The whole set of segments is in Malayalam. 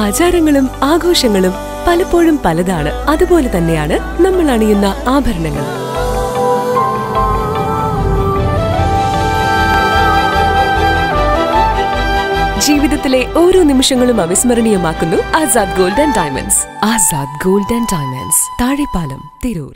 ആചാരങ്ങളും ആഘോഷങ്ങളും പലപ്പോഴും പലതാണ് അതുപോലെ തന്നെയാണ് നമ്മൾ അണിയുന്ന ആഭരണങ്ങൾ ജീവിതത്തിലെ ഓരോ നിമിഷങ്ങളും അവിസ്മരണീയമാക്കുന്നു Azad gold and diamonds Azad gold and diamonds Thazhepalam Tirur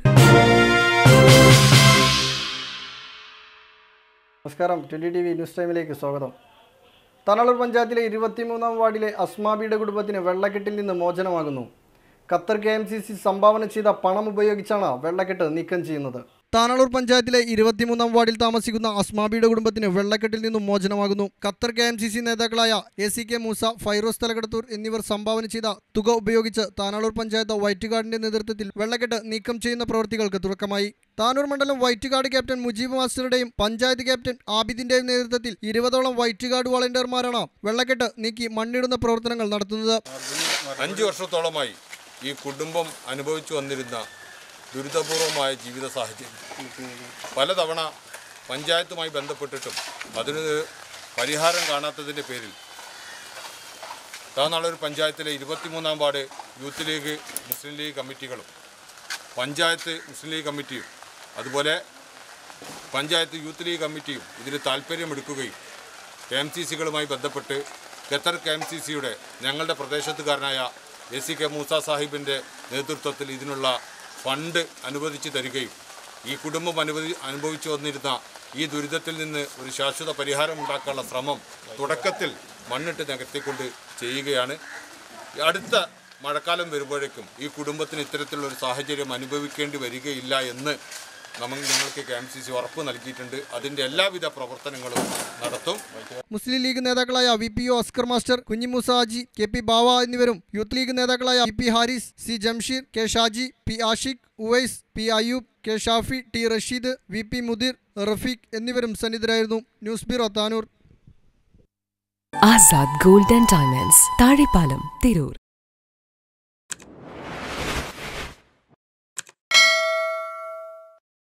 നമസ്കാരം ട്വൻറ്റി ടി വി ന്യൂസ് ടൈമിലേക്ക് സ്വാഗതം തണളൂർ പഞ്ചായത്തിലെ ഇരുപത്തിമൂന്നാം വാർഡിലെ അസ്മാബിയുടെ കുടുംബത്തിന് വെള്ളക്കെട്ടിൽ നിന്ന് മോചനമാകുന്നു Qatar K M C C സംഭാവന ചെയ്ത പണം ഉപയോഗിച്ചാണ് വെള്ളക്കെട്ട് നീക്കം ചെയ്യുന്നത് താനാളൂർ പഞ്ചായത്തിലെ ഇരുപത്തിമൂന്നാം വാർഡിൽ താമസിക്കുന്ന അസ്മാബിയുടെ കുടുംബത്തിന് വെള്ളക്കെട്ടിൽ നിന്നും മോചനമാകുന്നു Qatar K M C C നേതാക്കളായ A C K Moosa Firoz Thalakadathur എന്നിവർ സംഭാവന ചെയ്ത തുക ഉപയോഗിച്ച് താനാളൂർ പഞ്ചായത്ത് വൈറ്റുകാടിന്റെ നേതൃത്വത്തിൽ വെള്ളക്കെട്ട് നീക്കം ചെയ്യുന്ന പ്രവൃത്തികൾക്ക് തുടക്കമായി താനൂർ മണ്ഡലം വൈറ്റുകാട് ക്യാപ്റ്റൻ മുജീബ് മാസ്റ്ററുടെയും പഞ്ചായത്ത് ക്യാപ്റ്റൻ ആബിദിന്റെയും നേതൃത്വത്തിൽ ഇരുപതോളം വൈറ്റുകാട് വളണ്ടിയർമാരാണ് വെള്ളക്കെട്ട് നീക്കി മണ്ണിടുന്ന പ്രവർത്തനങ്ങൾ നടത്തുന്നത് അഞ്ച് വർഷത്തോളമായി ഈ കുടുംബം അനുഭവിച്ചു വന്നിരുന്ന ദുരിതപൂർവമായ ജീവിത സാഹചര്യം പലതവണ പഞ്ചായത്തുമായി ബന്ധപ്പെട്ടിട്ടും അതിന് പരിഹാരം കാണാത്തതിൻ്റെ പേരിൽ താനാളൂർ പഞ്ചായത്തിലെ ഇരുപത്തിമൂന്നാം ward youth league Muslim League കമ്മിറ്റികളും പഞ്ചായത്ത് മുസ്ലിം ലീഗ് കമ്മിറ്റിയും അതുപോലെ പഞ്ചായത്ത് യൂത്ത് ലീഗ് കമ്മിറ്റിയും ഇതിന് താല്പര്യമെടുക്കുകയും കെ എം സി സികളുമായി ബന്ധപ്പെട്ട് ഖത്തർ കെ എം സി സിയുടെ ഞങ്ങളുടെ പ്രദേശത്തുകാരനായ എ സി കെ മൂസ സാഹിബിൻ്റെ നേതൃത്വത്തിൽ ഇതിനുള്ള ഫണ്ട് അനുവദിച്ചു തരികയും ഈ കുടുംബം അനുവദി അനുഭവിച്ചു വന്നിരുന്ന ഈ ദുരിതത്തിൽ നിന്ന് ഒരു ശാശ്വത പരിഹാരം ഉണ്ടാക്കാനുള്ള ശ്രമം തുടക്കത്തിൽ മണ്ണിട്ട് നികത്തിക്കൊണ്ട് ചെയ്യുകയാണ് അടുത്ത മഴക്കാലം വരുമ്പോഴേക്കും ഈ കുടുംബത്തിന് ഇത്തരത്തിലുള്ള ഒരു സാഹചര്യം അനുഭവിക്കേണ്ടി വരികയില്ല എന്ന് നമ്മൾ ഞങ്ങൾക്ക് കെ എം സി സി ഉറപ്പ് നൽകിയിട്ടുണ്ട് അതിൻ്റെ എല്ലാവിധ പ്രവർത്തനങ്ങളും നടത്തും മുസ്ലിം ലീഗ് നേതാക്കളായ V P O Askar master Kunhimoosa Haji K P Bava എന്നിവരും യൂത്ത് ലീഗ് നേതാക്കളായ P P Haris C Jamsheer K Shaji P Ashiq Uvais P Ayyub K Shafi T Rasheed V P Mudeer Rafeeq എന്നിവരും സന്നിധരായിരുന്നു news bureau Tanur Azad gold and diamonds Thazhepalam Tirur